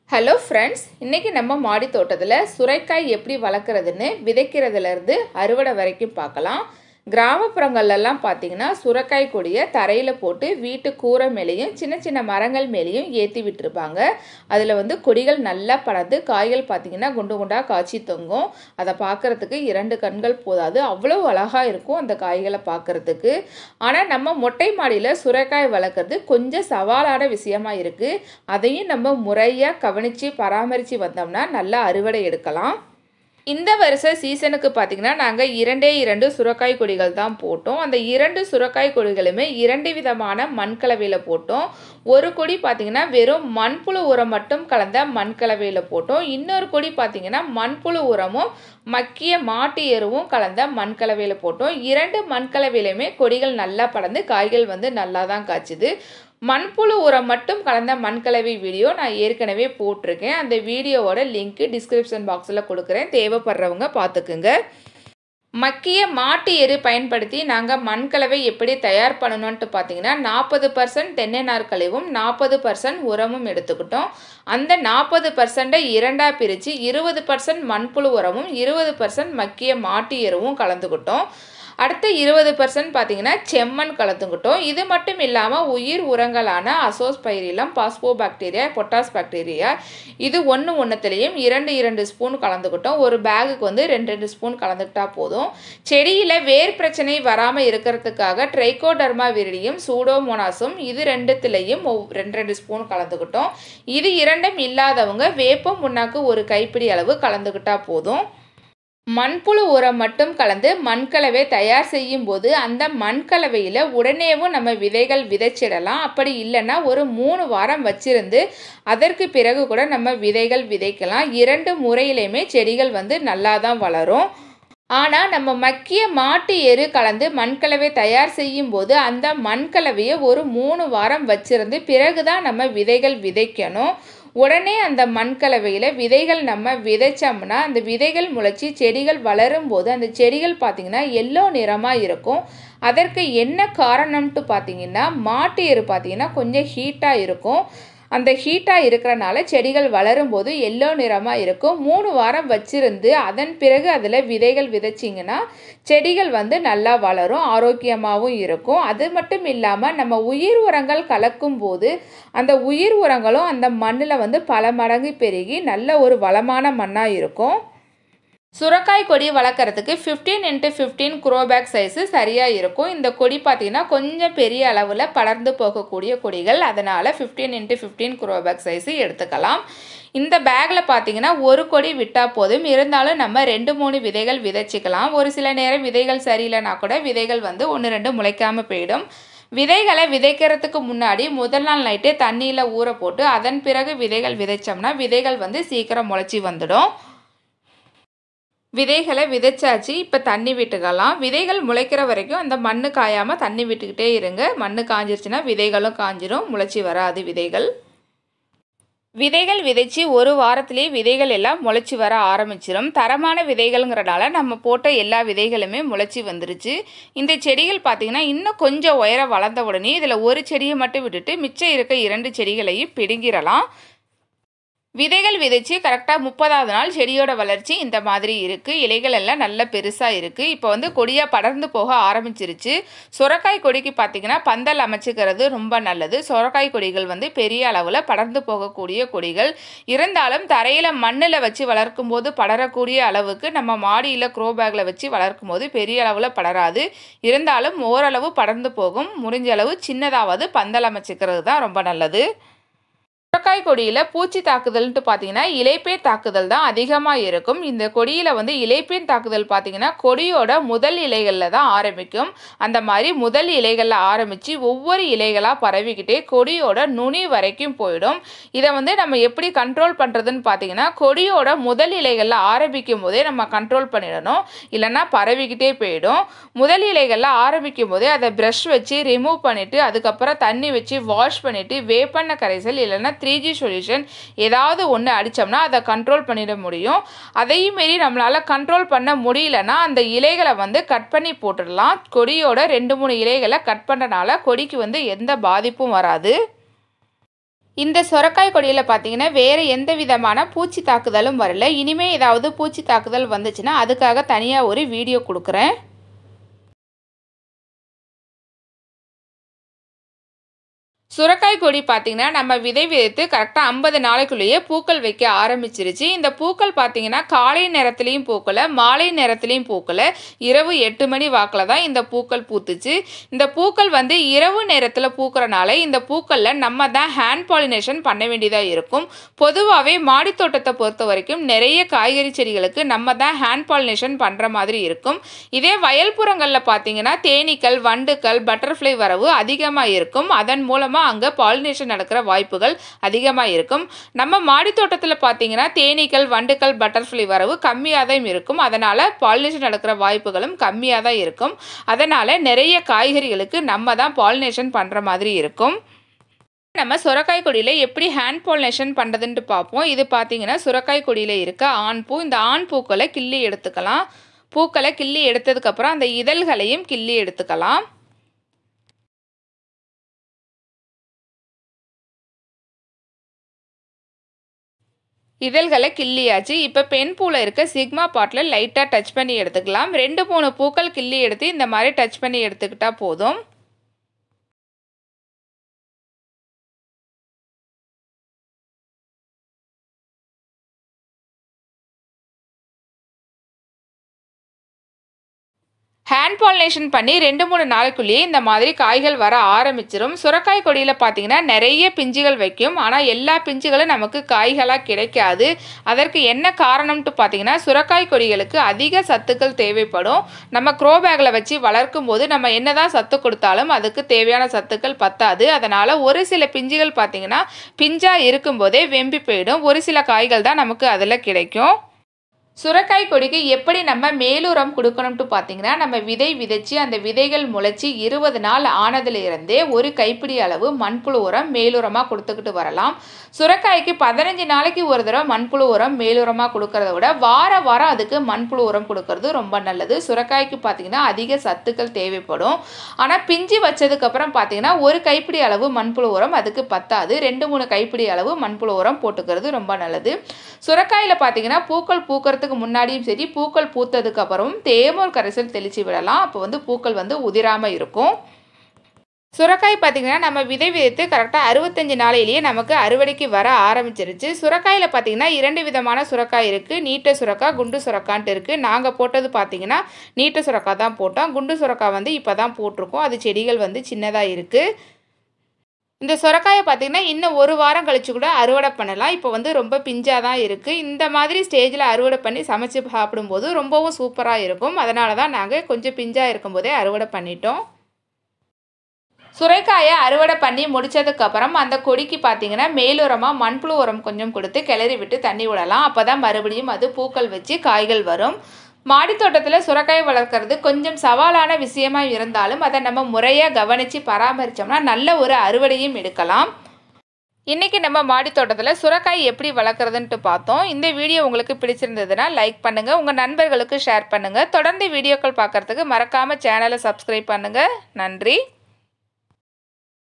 hello friends இன்றைக்கி நம்ம மாடி தோட்டத்தில் சுரைக்காய் எப்படி வளர்க்குறதுன்னு விதைக்கிறதுலேருந்து அறுவடை வரைக்கும் பார்க்கலாம் கிராமப்புறங்கள்லாம் பார்த்தீங்கன்னா சுரைக்காய் கொடியை தரையில் போட்டு வீட்டு கூரை மேலேயும் சின்ன சின்ன மரங்கள் மேலேயும் ஏற்றி விட்டுருப்பாங்க அதில் வந்து கொடிகள் நல்லா படர்ந்து காய்கள் பார்த்தீங்கன்னா குண்டு குண்டாக காய்ச்சி தொங்கும் அதை பார்க்குறதுக்கு இரண்டு கண்கள் போதாது அவ்வளோ அழகாக இருக்கும் அந்த காய்களை பார்க்குறதுக்கு ஆனால் நம்ம மொட்டை மாடியில் சுரைக்காய் வளர்க்குறது கொஞ்சம் சவாலான விஷயமா இருக்குது அதையும் நம்ம முறையாக கவனித்து பராமரித்து வந்தோம்னா நல்லா அறுவடை எடுக்கலாம் இந்த வருஷ சீசனுக்கு பார்த்திங்கன்னா நாங்கள் இரண்டே இரண்டு சுரக்காய் கொடிகள் தான் போட்டோம் அந்த இரண்டு சுரக்காய் கொடிகளுமே இரண்டு விதமான மண்கலவையில் போட்டோம் ஒரு கொடி பார்த்திங்கன்னா வெறும் மண்புழு உரம் மட்டும் கலந்த மண்கலவையில் போட்டோம் இன்னொரு கொடி பார்த்திங்கன்னா மண்புழு உரமும் மக்கிய மாட்டு எருவும் கலந்த மண்கலவையில் போட்டோம் இரண்டு மண்கலவையிலுமே கொடிகள் நல்லா படர்ந்து காய்கள் வந்து நல்லா தான் காய்ச்சுது மண்புழு உரம் மட்டும் கலந்த மண்கலவை வீடியோ நான் ஏற்கனவே போட்டிருக்கேன் அந்த வீடியோவோட லிங்க்கு டிஸ்கிரிப்ஷன் பாக்ஸில் கொடுக்குறேன் தேவைப்படுறவங்க பார்த்துக்குங்க மக்கிய மாட்டு எரு பயன்படுத்தி நாங்கள் மண்கலவை எப்படி தயார் பண்ணணுன்ட்டு பார்த்தீங்கன்னா நாற்பது பர்சன்ட் தென்னை நாற்கழிவும் நாற்பது பர்சன்ட் உரமும் எடுத்துக்கிட்டோம் அந்த நாற்பது பர்சண்ட்டை இரண்டாக பிரித்து இருபது பர்சன்ட் மண்புழு உரமும் இருபது பர்சன்ட் மக்கிய மாட்டு எருவும் கலந்துக்கிட்டோம் அடுத்த இருபது பர்சன்ட் பார்த்தீங்கன்னா செம்மண் கலந்துக்கிட்டோம் இது மட்டும் இல்லாமல் உயிர் உரங்களான azospirillum phospho bacteria potash bacteria இது ஒன்று ஒன்றுத்துலேயும் இரண்டு இரண்டு ஸ்பூன் கலந்துக்கிட்டோம் ஒரு பேகுக்கு வந்து ரெண்டு ரெண்டு ஸ்பூன் கலந்துக்கிட்டா போதும் செடியில் வேர் பிரச்சனை வராமல் இருக்கிறதுக்காக ட்ரைகோடர்மா விரிடியும் சூடோமோனாஸும் இது ரெண்டுத்துலேயும் ரெண்டு ரெண்டு ஸ்பூன் கலந்துக்கிட்டோம் இது இரண்டும் இல்லாதவங்க வேப்பம் முன்னாக்கு ஒரு கைப்பிடி அளவு கலந்துக்கிட்டா போதும் மண்புழு உரம் மட்டும் கலந்து மண்கலவை தயார் செய்யும் போது அந்த மண்கலவையில் உடனேவும் நம்ம விதைகள் விதைச்சிடலாம் அப்படி இல்லைன்னா ஒரு மூணு வாரம் வச்சிருந்து அதற்கு பிறகு கூட நம்ம விதைகள் விதைக்கலாம் இரண்டு முறையிலையுமே செடிகள் வந்து நல்லா தான் வளரும் ஆனால் நம்ம மக்கிய மாட்டு எரு கலந்து மண்கலவை தயார் செய்யும் போது அந்த மண்கலவையை ஒரு மூணு வாரம் வச்சிருந்து பிறகு தான் நம்ம விதைகள் விதைக்கணும் உடனே அந்த மண்கலவையில் விதைகள் நம்ம விதைச்சோம்னா அந்த விதைகள் முளைச்சி செடிகள் வளரும் போது அந்த செடிகள் பார்த்திங்கன்னா எல்லோ நிறமாக இருக்கும் அதற்கு என்ன காரணம்ட்டு பார்த்தீங்கன்னா மாட்டு எரு பார்த்திங்கன்னா கொஞ்சம் ஹீட்டாக இருக்கும் அந்த ஹீட்டாக இருக்கிறனால செடிகள் வளரும்போது எல்லோ நிறமாக இருக்கும் மூணு வாரம் வச்சிருந்து அதன் பிறகு அதில் விதைகள் விதைச்சிங்கன்னா செடிகள் வந்து நல்லா வளரும் ஆரோக்கியமாகவும் இருக்கும் அது மட்டும் இல்லாமல் நம்ம உயிர் உரங்கள் கலக்கும் போது அந்த உயிர் உரங்களும் அந்த மண்ணில் வந்து பல மடங்கு பெருகி நல்ல ஒரு வளமான மண்ணாக இருக்கும் சுரக்காய் கொடி வளர்க்குறதுக்கு fifteen into fifteen grow bag size சரியாக இருக்கும் இந்த கொடி பார்த்திங்கன்னா கொஞ்சம் பெரிய அளவில் படர்ந்து போகக்கூடிய கொடிகள் அதனால் fifteen into fifteen grow bag size எடுத்துக்கலாம் இந்த பேக்கில் பார்த்தீங்கன்னா ஒரு கொடி விட்டால் போதும் இருந்தாலும் நம்ம ரெண்டு மூணு விதைகள் விதைச்சிக்கலாம் ஒரு சில நேரம் விதைகள் சரியில்லைனா கூட விதைகள் வந்து ஒன்று ரெண்டு முளைக்காமல் போயிடும் விதைகளை விதைக்கிறதுக்கு முன்னாடி முதல் நாள் நைட்டு தண்ணியில் ஊற போட்டு அதன் பிறகு விதைகள் விதைச்சோம்னா விதைகள் வந்து சீக்கிரம் முளைச்சி வந்துடும் விதைகளை விதைச்சாச்சு இப்போ தண்ணி விட்டுக்கலாம் விதைகள் முளைக்கிற வரைக்கும் அந்த மண் காயாமல் தண்ணி விட்டுக்கிட்டே இருங்க மண் காஞ்சிருச்சுன்னா விதைகளும் காஞ்சிரும் முளைச்சி வராது விதைகள் விதைகள் விதைச்சி ஒரு வாரத்திலேயே விதைகள் எல்லாம் முளைச்சி வர ஆரம்பிச்சிடும் தரமான விதைகள்ங்கிறனால நம்ம போட்ட எல்லா விதைகளுமே முளைச்சி வந்துருச்சு இந்த செடிகள் பார்த்திங்கன்னா இன்னும் கொஞ்சம் உயரம் வளர்ந்த உடனே இதில் ஒரு செடியை மட்டும் விட்டுட்டு மிச்சம் இருக்க இரண்டு செடிகளையும் பிடுங்கிடலாம் விதைகள் விதைச்சு கரெக்டாக முப்பதாவது நாள் செடியோட வளர்ச்சி இந்த மாதிரி இருக்குது இலைகள் எல்லாம் நல்ல பெருசாக இருக்குது இப்போ வந்து கொடியாக படர்ந்து போக ஆரம்பிச்சிருச்சு சுரக்காய் கொடிக்கு பார்த்திங்கன்னா பந்தல் அமைச்சிக்கிறது ரொம்ப நல்லது சுரக்காய் கொடிகள் வந்து பெரிய அளவில் படர்ந்து போகக்கூடிய கொடிகள் இருந்தாலும் தரையில் மண்ணில் வச்சு வளர்க்கும் போது படரக்கூடிய அளவுக்கு நம்ம மாடியில் க்ரோ பேக்கில் வச்சு வளர்க்கும் போது பெரிய அளவில் படராது இருந்தாலும் ஓரளவு படர்ந்து போகும் முடிஞ்ச அளவு சின்னதாவது பந்தல் அமைச்சிக்கிறது தான் ரொம்ப நல்லது சுரக்காய் கொடியில் பூச்சி தாக்குதல்ன்ட்டு பார்த்தீங்கன்னா இலைப்பேன் தாக்குதல் தான் அதிகமாக இருக்கும் இந்த கொடியில் வந்து இலைப்பேன் தாக்குதல் பார்த்தீங்கன்னா கொடியோட முதல் இலைகளில் தான் ஆரம்பிக்கும் அந்த மாதிரி முதல் இலைகளில் ஆரம்பித்து ஒவ்வொரு இலைகளாக பரவிக்கிட்டே கொடியோட நுனி வரைக்கும் போயிடும் இதை வந்து நம்ம எப்படி கண்ட்ரோல் பண்ணுறதுன்னு பார்த்தீங்கன்னா கொடியோட முதல் இலைகளில் ஆரம்பிக்கும் போதே நம்ம கண்ட்ரோல் பண்ணிடணும் இல்லைன்னா பரவிக்கிட்டே போயிடும் முதல் இலைகளில் ஆரம்பிக்கும் போதே அதை ப்ரஷ் வச்சு ரிமூவ் பண்ணிவிட்டு அதுக்கப்புறம் தண்ணி வச்சு வாஷ் பண்ணிவிட்டு வேப்பெண்ணெய் கரைசல் இல்லைன்னா த்ரீ ஜி சொல்யூஷன் ஏதாவது ஒன்று அடித்தோம்னா அதை கண்ட்ரோல் பண்ணிட முடியும் அதையும் மீறி நம்மளால் கண்ட்ரோல் பண்ண முடியலன்னா அந்த இலைகளை வந்து கட் பண்ணி போட்டுடலாம் கொடியோட ரெண்டு மூணு இலைகளை கட் பண்ணுறனால கொடிக்கு வந்து எந்த பாதிப்பும் வராது இந்த சொரக்காய் கொடியில் பார்த்தீங்கன்னா வேறு எந்த விதமான பூச்சி தாக்குதலும் வரல இனிமேல் ஏதாவது பூச்சி தாக்குதல் வந்துச்சுன்னா அதுக்காக தனியாக ஒரு வீடியோ கொடுக்குறேன் சுரக்காய் கொடி பார்த்திங்கன்னா நம்ம விதை விதைத்து கரெக்டாக ஐம்பது நாளைக்குள்ளேயே பூக்கள் வைக்க ஆரம்பிச்சிருச்சு இந்த பூக்கள் பார்த்திங்கன்னா காலை நேரத்துலேயும் பூக்கலை மாலை நேரத்துலேயும் பூக்கலை இரவு எட்டு மணி வாக்கில் தான் இந்த பூக்கள் பூத்துச்சு இந்த பூக்கள் வந்து இரவு நேரத்தில் பூக்கிறனால இந்த பூக்களில் நம்ம தான் ஹேண்ட் பாலினேஷன் பண்ண வேண்டியதாக இருக்கும் பொதுவாகவே மாடித்தோட்டத்தை பொறுத்த வரைக்கும் நிறைய காய்கறி செடிகளுக்கு நம்ம தான் ஹேண்ட் பாலினேஷன் பண்ணுற மாதிரி இருக்கும் இதே வயல்புறங்களில் பார்த்தீங்கன்னா தேனீக்கள் வண்டுக்கள் பட்டர்ஃப்ளை வரவு அதிகமாக இருக்கும் அதன் மூலமாக அங்கே பாலினேஷன் நடக்கிற வாய்ப்புகள் அதிகமாக இருக்கும் நம்ம மாடி தோட்டத்தில் பார்த்தீங்கன்னா தேனீக்கள் வண்டுக்கள் பட்டர்ஃப்ளை வரவு கம்மியாக தான் இருக்கும் அதனால் பாலினேஷன் நடக்கிற வாய்ப்புகளும் கம்மியாக தான் இருக்கும் அதனால் நிறைய காய்கறிகளுக்கு நம்ம தான் பாலினேஷன் பண்ணுற மாதிரி இருக்கும் நம்ம சுரக்காய் கொடியில் எப்படி ஹேண்ட் பாலினேஷன் பண்ணுறதுன்ட்டு பார்ப்போம் இது பார்த்தீங்கன்னா சுரக்காய் கொடியில் இருக்க ஆண் பூ இந்த ஆண் பூக்களை கிள்ளி எடுத்துக்கலாம் பூக்களை கிள்ளி எடுத்ததுக்கப்புறம் அந்த இதழ்களையும் கிள்ளி எடுத்துக்கலாம் இதழ்களை கிள்ளியாச்சு இப்போ பெண் பூவில் இருக்க சிக்மா பாட்டில் லைட்டாக டச் பண்ணி எடுத்துக்கலாம் ரெண்டு மூணு பூக்கள் கிள்ளி எடுத்து இந்த மாதிரி டச் பண்ணி எடுத்துக்கிட்டால் போதும் ஹேண்ட் பாலினேஷன் பண்ணி ரெண்டு மூணு நாளுக்குள்ளேயே இந்த மாதிரி காய்கள் வர ஆரம்பிச்சிடும் சுரக்காய் கொடியில் பார்த்தீங்கன்னா நிறைய பிஞ்சுகள் வைக்கும் ஆனால் எல்லா பிஞ்சுகளும் நமக்கு காய்களாக கிடைக்காது அதற்கு என்ன காரணம்ட்டு பார்த்தீங்கன்னா சுரக்காய் கொடிகளுக்கு அதிக சத்துக்கள் தேவைப்படும் நம்ம க்ரோ பேக்கில் வச்சு வளர்க்கும் போது நம்ம என்னதான் சத்து கொடுத்தாலும் அதுக்கு தேவையான சத்துக்கள் பத்தாது அதனால் ஒரு சில பிஞ்சுகள் பார்த்தீங்கன்னா பிஞ்சாக இருக்கும்போதே வெம்பி போயிடும் ஒரு சில காய்கள் தான் நமக்கு அதில் கிடைக்கும் சுரக்காய் கொடிக்கு எப்படி நம்ம மேலுரம் கொடுக்கணும்ட்டு பார்த்தீங்கன்னா நம்ம விதை விதைச்சி அந்த விதைகள் முளைச்சி இருபது நாள் ஆனதுலேருந்தே ஒரு கைப்பிடி அளவு மண்புழு உரம் மேலுரமாக கொடுத்துக்கிட்டு வரலாம் சுரக்காய்க்கு பதினஞ்சு நாளைக்கு ஒரு தடவை மண்புழு உரம் மேலுரமாக கொடுக்கறத விட வார வாரம் அதுக்கு மண்புழு உரம் கொடுக்கறது ரொம்ப நல்லது சுரக்காய்க்கு பார்த்தீங்கன்னா அதிக சத்துக்கள் தேவைப்படும் ஆனால் பிஞ்சு வச்சதுக்கப்புறம் பார்த்தீங்கன்னா ஒரு கைப்பிடி அளவு மண்புழு உரம் அதுக்கு பத்தாது ரெண்டு மூணு கைப்பிடி அளவு மண்புழு உரம் போட்டுக்கிறது ரொம்ப நல்லது சுரக்காயில் பார்த்தீங்கன்னா பூக்கள் பூக்கிறதுக்கு பூக்கிறதுக்கு முன்னாடியும் சரி பூக்கள் பூத்ததுக்கு அப்புறமும் தேமோர் கரைசல் தெளித்து விடலாம் அப்போ வந்து பூக்கள் வந்து உதிராமல் இருக்கும் சுரக்காய் பார்த்திங்கன்னா நம்ம விதை விதைத்து கரெக்டாக அறுபத்தஞ்சு நாளையிலேயே நமக்கு அறுவடைக்கு வர ஆரம்பிச்சிருச்சு சுரக்காயில் பார்த்திங்கன்னா இரண்டு விதமான சுரக்காய் இருக்குது நீட்ட சுரக்காய் குண்டு சுரக்கான்ட்டு இருக்குது நாங்கள் போட்டது பார்த்திங்கன்னா நீட்ட சுரக்காய் தான் போட்டோம் குண்டு சுரக்காய் வந்து இப்போ தான் போட்டிருக்கோம் அது செடிகள் வந்து சின்னதாக இருக்குது இந்த சுரக்காயை பார்த்திங்கன்னா இன்னும் ஒரு வாரம் கழித்து கூட அறுவடை பண்ணலாம் இப்போ வந்து ரொம்ப பிஞ்சாக தான் இருக்குது இந்த மாதிரி ஸ்டேஜில் அறுவடை பண்ணி சமைச்சு சாப்பிடும்போது ரொம்பவும் சூப்பராக இருக்கும் அதனால தான் நாங்கள் கொஞ்சம் பிஞ்சாக இருக்கும்போதே அறுவடை பண்ணிட்டோம் சுரைக்காயை அறுவடை பண்ணி முடித்ததுக்கப்புறம் அந்த கொடிக்கு பார்த்தீங்கன்னா மேலுரமாக மண்புழு உரம் கொஞ்சம் கொடுத்து கிளறி விட்டு தண்ணி விடலாம் அப்போ தான் மறுபடியும் அது பூக்கள் வச்சு காய்கள் வரும் மாடித்தோட்டத்தில் சுரக்காய் வளர்க்குறது கொஞ்சம் சவாலான விஷயமா இருந்தாலும் அதை நம்ம முறையாக கவனித்து பராமரித்தோம்னா நல்ல ஒரு அறுவடையும் எடுக்கலாம் இன்றைக்கி நம்ம மாடித்தோட்டத்தில் சுரக்காய் எப்படி வளர்க்குறதுன்ட்டு பார்த்தோம் இந்த வீடியோ உங்களுக்கு பிடிச்சிருந்ததுன்னா லைக் பண்ணுங்கள் உங்கள் நண்பர்களுக்கு ஷேர் பண்ணுங்கள் தொடர்ந்து வீடியோக்கள் பார்க்குறதுக்கு மறக்காமல் சேனலை சப்ஸ்கிரைப் பண்ணுங்கள் நன்றி